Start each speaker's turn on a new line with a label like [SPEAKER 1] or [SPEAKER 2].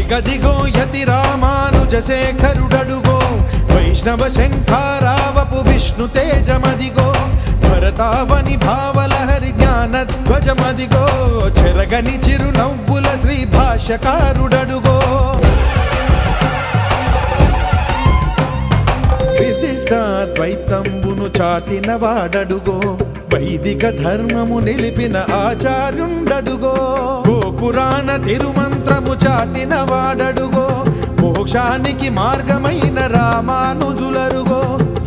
[SPEAKER 1] అదిగదిగో యతి రామానుజ శేఖరుడడుగో వైష్ణవ శంఖారావపు విష్ణు తేజమదిగో భరతావని భావలహరి జ్ఞాన ధ్వజమదిగో చెరగని చిరునవ్వుల శ్రీ భాష్యకారుడడుగో విశిష్టాద్వైతంబును చాటిన వాడడుగో వైదిక ధర్మము నిలిపిన ఆచార్యుండడుగో గోపురాణ తిరుమంత్రము చాటిన వాడడుగో మోక్షానికి మార్గమైన రామానుజులరుగో